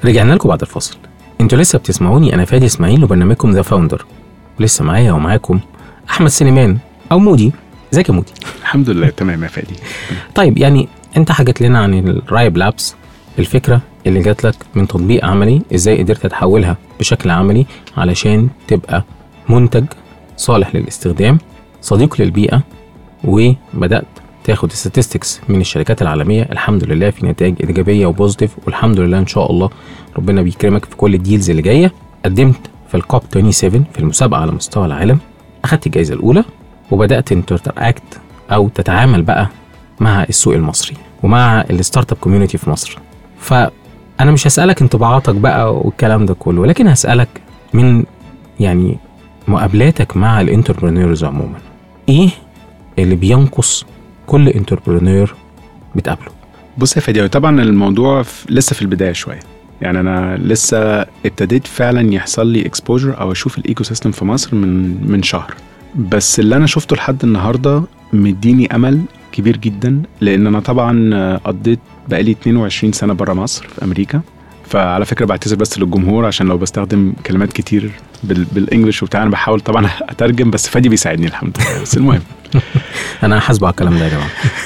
رجعنا لكم بعد الفاصل انتوا لسه بتسمعوني انا فادي اسماعيل وبرنامجكم ذا فاوندر ولسه معايا ومعاكم احمد سليمان او مودي ازيك يا مودي الحمد لله تمام يا فادي طيب يعني انت حكيت لنا عن الرايب لابس الفكره اللي جات لك من تطبيق عملي ازاي قدرت تحولها بشكل عملي علشان تبقى منتج صالح للاستخدام صديق للبيئه وبدات تاخد statistics من الشركات العالميه الحمد لله في نتائج ايجابيه وبوزيتيف والحمد لله ان شاء الله ربنا بيكرمك في كل الديلز اللي جايه قدمت في الكوب 27 في المسابقه على مستوى العالم اخدت الجائزه الاولى وبدات انت تراكت او تتعامل بقى مع السوق المصري ومع الستارت اب كوميونتي في مصر فانا مش هسالك انطباعاتك بقى والكلام ده كله ولكن هسالك من يعني مقابلاتك مع الانتربرينورز عموما ايه اللي بينقص كل انتربرينور بتقابله بص يا فادي طبعا الموضوع في لسه في البدايه شويه يعني انا لسه ابتديت فعلا يحصل لي اكسبوجر او اشوف الايكو سيستم في مصر من من شهر بس اللي انا شفته لحد النهارده مديني امل كبير جدا لان انا طبعا قضيت بقالي 22 سنه بره مصر في امريكا فعلى فكره بعتذر بس للجمهور عشان لو بستخدم كلمات كتير بال... بالانجلش وبتاع انا بحاول طبعا اترجم بس فادي بيساعدني الحمد لله بس المهم انا حاسبه على الكلام ده يا جماعه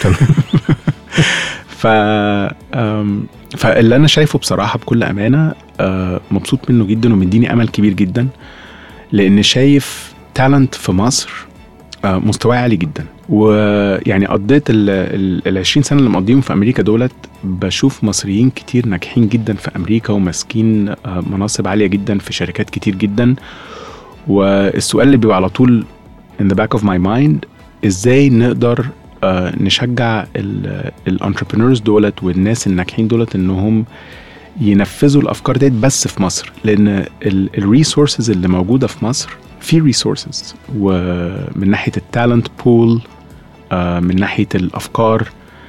ف فاللي انا شايفه بصراحه بكل امانه مبسوط منه جدا ومديني امل كبير جدا لان شايف تالنت في مصر مستواه عالي جدا ويعني قضيت ال 20 سنه اللي مقضيهم في امريكا دولت بشوف مصريين كتير ناجحين جدا في امريكا وماسكين مناصب عاليه جدا في شركات كتير جدا والسؤال اللي بيبقى على طول in the back of my mind ازاي نقدر نشجع الانتربرينورز دولت والناس الناجحين دولت انهم ينفذوا الافكار ديت بس في مصر لان الريسورسز اللي موجوده في مصر في ريسورسز ومن ناحيه التالنت بول من ناحيه الافكار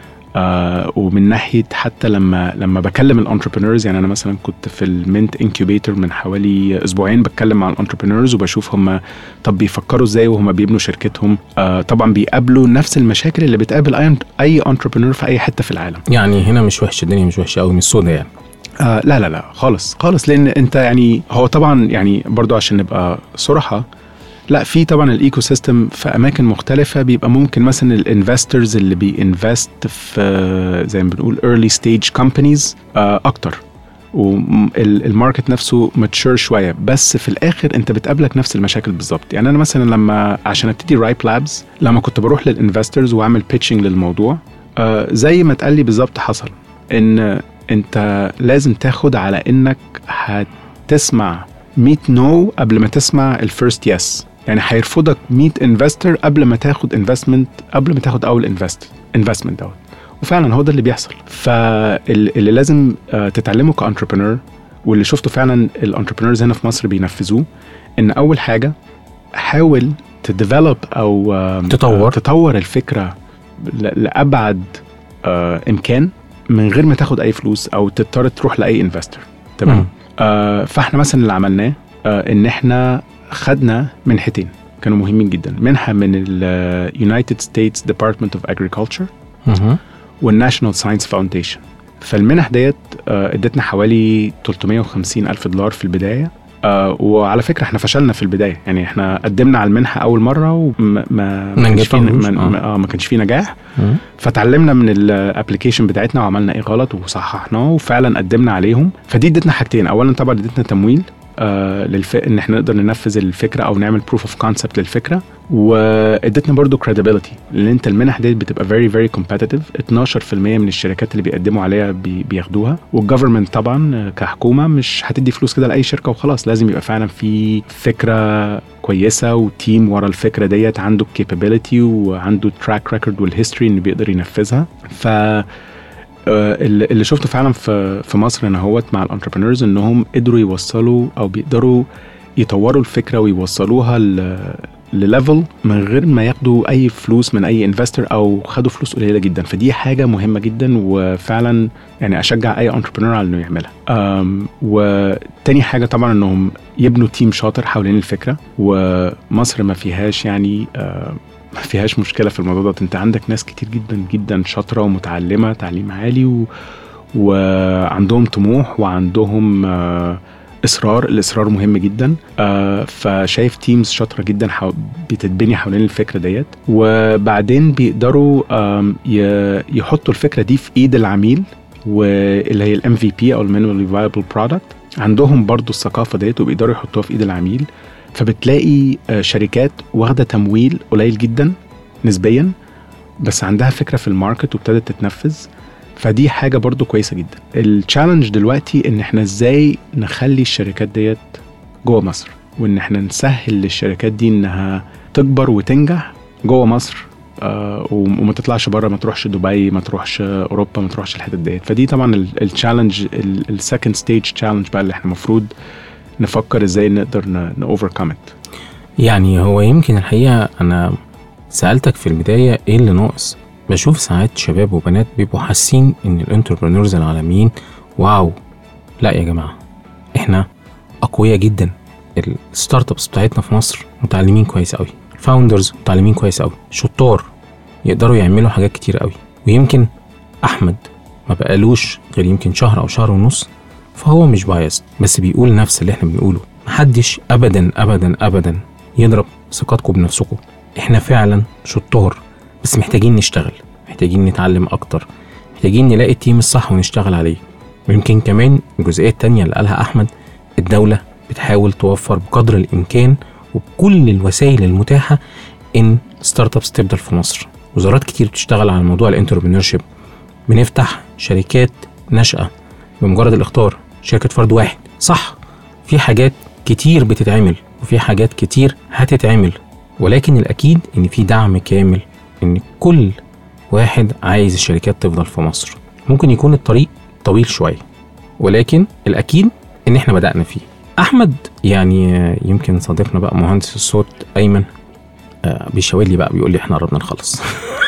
ومن ناحيه حتى لما لما بكلم الانتربرينورز يعني انا مثلا كنت في المنت انكيوبيتور من حوالي اسبوعين بتكلم مع الانتربرينورز وبشوف هم طب بيفكروا ازاي وهم بيبنوا شركتهم طبعا بيقابلوا نفس المشاكل اللي بتقابل اي اي انتربرينور في اي حته في العالم يعني هنا مش وحش الدنيا مش وحشه قوي مش سودا يعني آه لا لا لا خالص خالص لان انت يعني هو طبعا يعني برضو عشان نبقى صراحه لا في طبعا الايكو سيستم في اماكن مختلفه بيبقى ممكن مثلا الانفسترز اللي بينفست في زي ما بنقول early stage companies آه اكتر والماركت نفسه ماتشور شويه بس في الاخر انت بتقابلك نفس المشاكل بالظبط يعني انا مثلا لما عشان ابتدي رايب لابز لما كنت بروح للانفسترز واعمل بيتشنج للموضوع آه زي ما اتقال لي بالظبط حصل ان انت لازم تاخد على انك هتسمع 100 نو no قبل ما تسمع الفيرست يس يعني هيرفضك 100 انفستر قبل ما تاخد انفستمنت قبل ما تاخد اول انفست انفستمنت دوت وفعلا هو ده اللي بيحصل فاللي لازم تتعلمه كانتربرنور واللي شفته فعلا الانتربرنورز هنا في مصر بينفذوه ان اول حاجه حاول تديفلوب او تطور تطور الفكره لابعد امكان من غير ما تاخد اي فلوس او تضطر تروح لاي انفستر تمام آه فاحنا مثلا اللي عملناه آه ان احنا خدنا منحتين كانوا مهمين جدا منحه من اليونايتد ستيتس ديبارتمنت اوف اجريكلتشر والناشونال ساينس فاونديشن فالمنح ديت آه ادتنا حوالي 350 الف دولار في البدايه آه وعلى فكره احنا فشلنا في البدايه يعني احنا قدمنا على المنحه اول مره وما ما ما كانش فيه ما, آه. ما كانش فيه نجاح فتعلمنا من الابلكيشن بتاعتنا وعملنا ايه غلط وصححناه وفعلا قدمنا عليهم فدي ادتنا حاجتين اولا طبعا ادتنا تمويل آه للف... ان احنا نقدر ننفذ الفكره او نعمل بروف اوف كونسبت للفكره وادتنا برضو credibility لان انت المنح دي بتبقى very very competitive 12% من الشركات اللي بيقدموا عليها بي... بياخدوها والجفرمنت طبعا كحكومه مش هتدي فلوس كده لاي شركه وخلاص لازم يبقى فعلا في فكره كويسه وتيم ورا الفكره ديت عنده الكابابيلتي وعنده التراك ريكورد والهيستوري انه بيقدر ينفذها ف اللي شفته فعلا في في مصر هنا هوت مع الانتربرينورز انهم قدروا يوصلوا او بيقدروا يطوروا الفكره ويوصلوها لليفل من غير ما ياخدوا اي فلوس من اي انفستر او خدوا فلوس قليله جدا فدي حاجه مهمه جدا وفعلا يعني اشجع اي انتربرينور على انه يعملها وتاني حاجه طبعا انهم يبنوا تيم شاطر حوالين الفكره ومصر ما فيهاش يعني ما فيهاش مشكله في الموضوع ده انت عندك ناس كتير جدا جدا شاطره ومتعلمه تعليم عالي و... وعندهم طموح وعندهم آه، اصرار الاصرار مهم جدا آه، فشايف تيمز شاطره جدا حو... بتتبني حوالين الفكره ديت وبعدين بيقدروا آم، ي- يحطوا الفكره دي في ايد العميل واللي هي الام في بي او المينيمالي فايبل برودكت عندهم برضو الثقافه ديت وبيقدروا يحطوها في ايد العميل فبتلاقي آه، شركات واخده تمويل قليل جدا نسبيا بس عندها فكره في الماركت وابتدت تتنفذ فدي حاجه برضو كويسه جدا التشالنج دلوقتي ان احنا ازاي نخلي الشركات ديت جوه مصر وان احنا نسهل للشركات دي انها تكبر وتنجح جوه مصر آه وما تطلعش بره ما تروحش دبي ما تروحش اوروبا ما تروحش الحتت ديت فدي طبعا التشالنج السكند ستيج تشالنج بقى اللي احنا المفروض نفكر ازاي نقدر نوفركم ات يعني هو يمكن الحقيقة أنا سألتك في البداية إيه اللي ناقص بشوف ساعات شباب وبنات بيبقوا حاسين إن الانتربرنورز العالميين واو لا يا جماعة إحنا أقوياء جدا الستارت ابس بتاعتنا في مصر متعلمين كويس قوي فاوندرز متعلمين كويس قوي شطار يقدروا يعملوا حاجات كتير قوي ويمكن أحمد ما بقالوش غير يمكن شهر أو شهر ونص فهو مش بايست بس بيقول نفس اللي احنا بنقوله محدش ابدا ابدا ابدا يضرب ثقتكم بنفسكم احنا فعلا شطار بس محتاجين نشتغل محتاجين نتعلم اكتر محتاجين نلاقي التيم الصح ونشتغل عليه ويمكن كمان الجزئيه التانية اللي قالها احمد الدوله بتحاول توفر بقدر الامكان وبكل الوسائل المتاحه ان ستارت ابس تفضل في مصر وزارات كتير بتشتغل على موضوع الانتربرينورشيب بنفتح شركات ناشئه بمجرد الاختار شركه فرد واحد صح في حاجات كتير بتتعمل وفي حاجات كتير هتتعمل ولكن الأكيد إن في دعم كامل إن كل واحد عايز الشركات تفضل في مصر ممكن يكون الطريق طويل شوية ولكن الأكيد إن إحنا بدأنا فيه أحمد يعني آه، يمكن صديقنا بقى مهندس الصوت أيمن آه، بيشاور لي بقى بيقول لي إحنا قربنا نخلص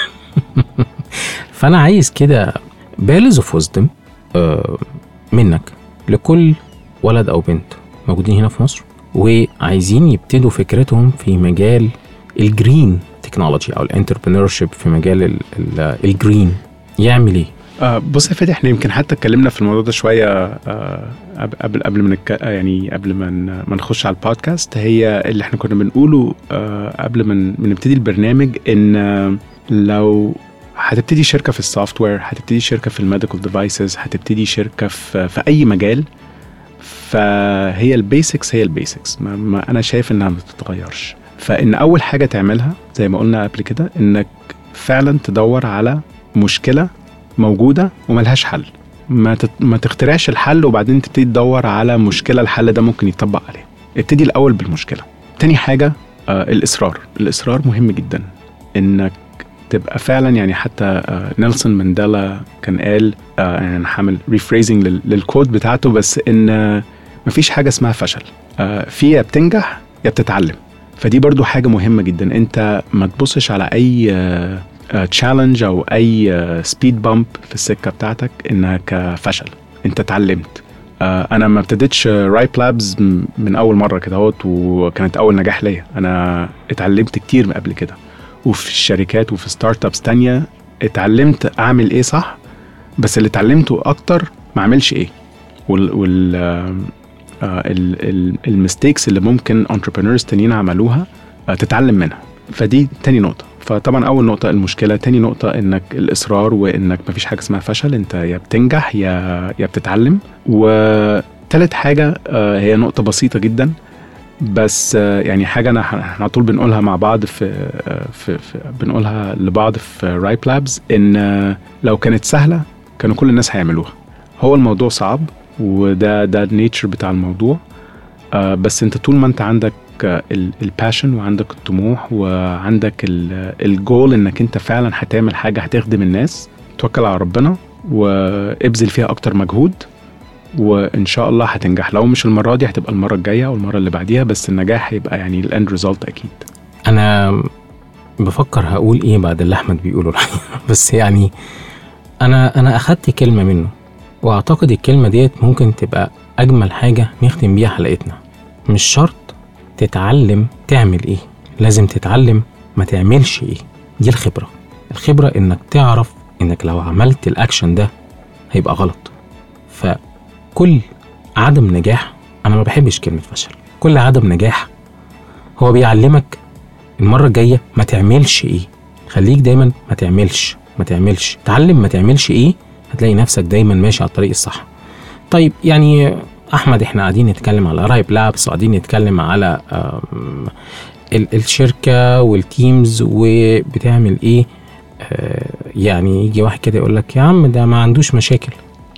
فأنا عايز كده بالز اوف ويزدم منك لكل ولد او بنت موجودين هنا في مصر وعايزين يبتدوا فكرتهم في مجال الجرين تكنولوجي او الانتربرينورشيب في مجال ال- ال- الجرين يعمل ايه؟ آه بص يا فادي احنا يمكن حتى اتكلمنا في الموضوع ده شويه آه قبل- قبل قبل ما نك... يعني قبل ما ن- ما نخش على البودكاست هي اللي احنا كنا بنقوله آه قبل ما ن- ما نبتدي البرنامج ان آه لو هتبتدي شركه في السوفت وير هتبتدي شركه في الميديكال ديفايسز هتبتدي شركه في في اي مجال فهي البيسكس هي البيسكس ما, ما انا شايف انها ما بتتغيرش فان اول حاجه تعملها زي ما قلنا قبل كده انك فعلا تدور على مشكله موجوده وملهاش حل ما تت... ما تخترعش الحل وبعدين تبتدي تدور على مشكله الحل ده ممكن يطبق عليها ابتدي الاول بالمشكله تاني حاجه آه الاصرار الاصرار مهم جدا انك تبقى فعلا يعني حتى آه نيلسون مانديلا كان قال آه يعني انا هعمل ريفريزنج للكود بتاعته بس ان آه مفيش حاجه اسمها فشل آه في يا بتنجح يا بتتعلم فدي برضو حاجه مهمه جدا انت ما تبصش على اي آه تشالنج او اي سبيد بامب في السكه بتاعتك انها كفشل انت اتعلمت آه، انا ما ابتديتش رايب لابز من اول مره كده اهوت وكانت اول نجاح ليا انا اتعلمت كتير من قبل كده وفي الشركات وفي ستارت ابس تانية اتعلمت اعمل ايه صح بس اللي اتعلمته اكتر ما اعملش ايه وال, وال الميستيكس اللي ممكن انتربرينورز تانيين عملوها آه، تتعلم منها فدي تاني نقطه فطبعا اول نقطه المشكله تاني نقطه انك الاصرار وانك مفيش حاجه اسمها فشل انت يا بتنجح يا يا بتتعلم وتالت حاجه آه، هي نقطه بسيطه جدا بس آه، يعني حاجه انا احنا على طول بنقولها مع بعض في, آه، في, في بنقولها لبعض في رايب لابز ان آه، لو كانت سهله كانوا كل الناس هيعملوها هو الموضوع صعب وده ده النيتشر بتاع الموضوع آه، بس انت طول ما انت عندك الباشن وعندك الطموح وعندك الجول انك انت فعلا هتعمل حاجه هتخدم الناس توكل على ربنا وابذل فيها اكتر مجهود وان شاء الله هتنجح لو مش المره دي هتبقى المره الجايه او المره اللي بعديها بس النجاح هيبقى يعني الاند ريزلت اكيد انا بفكر هقول ايه بعد اللي احمد بيقوله الحقيقه بس يعني انا انا اخدت كلمه منه واعتقد الكلمه ديت ممكن تبقى اجمل حاجه نختم بيها حلقتنا مش شرط تتعلم تعمل ايه لازم تتعلم ما تعملش ايه دي الخبره الخبره انك تعرف انك لو عملت الاكشن ده هيبقى غلط فكل عدم نجاح انا ما بحبش كلمه فشل كل عدم نجاح هو بيعلمك المره الجايه ما تعملش ايه خليك دايما ما تعملش ما تعملش تعلم ما تعملش ايه هتلاقي نفسك دايما ماشي على الطريق الصح طيب يعني احمد احنا قاعدين نتكلم على رايب لابس وقاعدين نتكلم على آم، ال- الشركه والتيمز وبتعمل ايه آه، يعني يجي واحد كده يقول لك يا عم ده ما عندوش مشاكل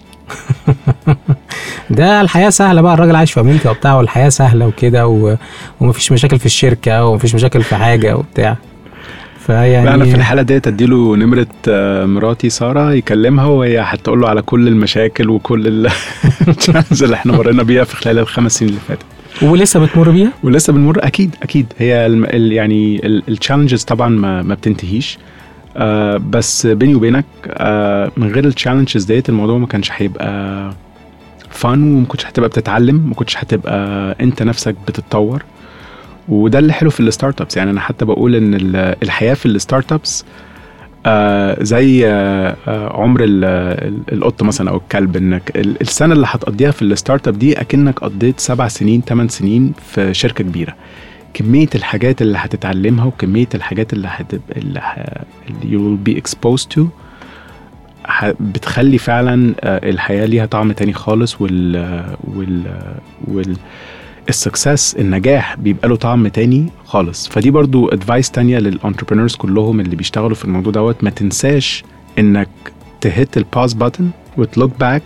ده الحياه سهله بقى الراجل عايش في امريكا وبتاع والحياه سهله وكده و- ومفيش مشاكل في الشركه ومفيش مشاكل في حاجه وبتاع فيعني لا انا في الحاله ديت اديله نمره آه، مراتي ساره يكلمها وهي هتقول له على كل المشاكل وكل التشالنج اللي احنا مرينا بيها في خلال الخمس سنين اللي فاتت ولسه بتمر بيها ولسه بنمر اكيد اكيد هي الم- ال يعني التشالنجز طبعا ما, ما بتنتهيش آه بس بيني وبينك آه من غير التشالنجز ديت الموضوع ما كانش هيبقى فن وما كنتش هتبقى بتتعلم ما كنتش هتبقى انت نفسك بتتطور وده اللي حلو في الستارت ابس يعني انا حتى بقول ان ال- الحياه في الستارت ابس آه زي آه آه عمر ال- ال- القط مثلا او الكلب انك ال- السنه اللي هتقضيها في الستارت اب دي اكنك قضيت سبع سنين ثمان سنين في شركه كبيره كميه الحاجات اللي هتتعلمها وكميه الحاجات اللي هتبقى اللي, ه... اللي you will be exposed to ه... بتخلي فعلا آه، الحياه ليها طعم تاني خالص وال وال وال السكسس النجاح بيبقى له طعم تاني خالص فدي برضو ادفايس تانية للانتربرينورز كلهم اللي بيشتغلوا في الموضوع دوت ما تنساش انك تهت الباز بutton وتلوك باك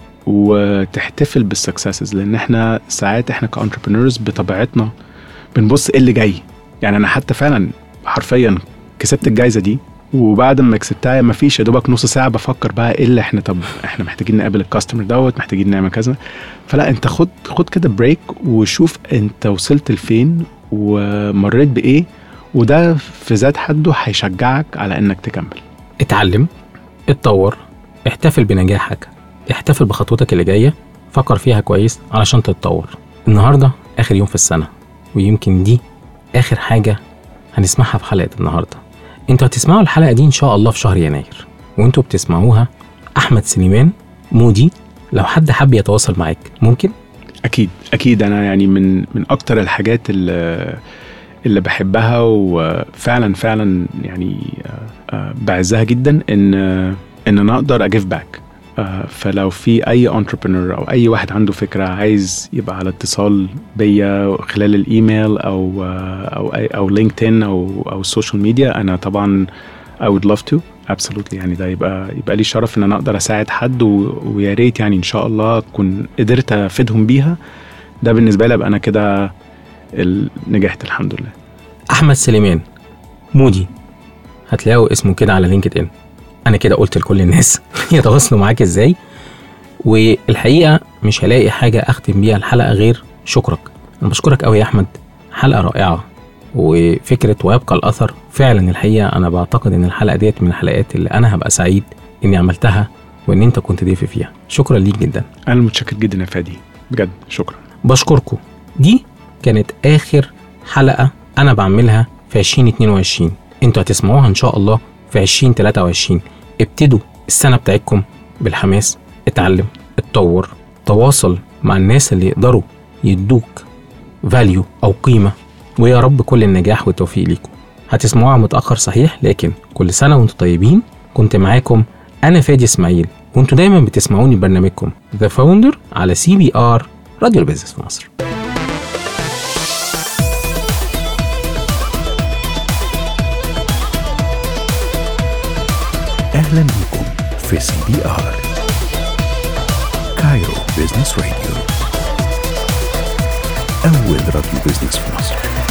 وتحتفل بالسكسسز لان احنا ساعات احنا كانتربرينورز بطبيعتنا بنبص ايه اللي جاي يعني انا حتى فعلا حرفيا كسبت الجايزه دي وبعد ما كسبتها ما فيش يا دوبك نص ساعه بفكر بقى ايه اللي احنا طب احنا محتاجين نقابل الكاستمر دوت محتاجين نعمل كذا فلا انت خد خد كده بريك وشوف انت وصلت لفين ومريت بايه وده في ذات حده هيشجعك على انك تكمل اتعلم اتطور احتفل بنجاحك احتفل بخطوتك اللي جايه فكر فيها كويس علشان تتطور النهارده اخر يوم في السنه ويمكن دي اخر حاجه هنسمعها في حلقه النهارده انتوا هتسمعوا الحلقه دي ان شاء الله في شهر يناير وانتوا بتسمعوها احمد سليمان مودي لو حد حب يتواصل معاك ممكن اكيد اكيد انا يعني من من اكتر الحاجات اللي اللي بحبها وفعلا فعلا يعني آه، آه، بعزها جدا ان آه، ان انا اقدر اجيف باك فلو في اي انتربرينور او اي واحد عنده فكره عايز يبقى على اتصال بيا خلال الايميل او آه، او أي- او لينكدين او او السوشيال ميديا انا طبعا I would love to absolutely يعني ده يبقى يبقى لي شرف ان انا اقدر اساعد حد و- ويا ريت يعني ان شاء الله اكون قدرت افيدهم بيها ده بالنسبه لي ابقى انا كده ال- نجحت الحمد لله احمد سليمان مودي هتلاقوا اسمه كده على لينكد ان انا كده قلت لكل الناس يتواصلوا معاك ازاي والحقيقه مش هلاقي حاجه اختم بيها الحلقه غير شكرك انا بشكرك قوي يا احمد حلقه رائعه وفكره ويبقى الاثر فعلا الحقيقه انا بعتقد ان الحلقه ديت من الحلقات اللي انا هبقى سعيد اني عملتها وان انت كنت ضيفي فيها شكرا ليك جدا انا متشكر جدا يا فادي بجد شكرا بشكركم دي كانت اخر حلقه انا بعملها في 2022 انتوا هتسمعوها ان شاء الله في 2023 ابتدوا السنه بتاعتكم بالحماس اتعلم اتطور تواصل مع الناس اللي يقدروا يدوك فاليو او قيمه ويا رب كل النجاح والتوفيق ليكم هتسمعوها متاخر صحيح لكن كل سنه وانتم طيبين كنت معاكم انا فادي اسماعيل وانتوا دايما بتسمعوني برنامجكم ذا فاوندر على سي بي ار راديو البيزنس في مصر أهلا بكم في سي بي آر كايرو بيزنس راديو أول راديو بيزنس في مصر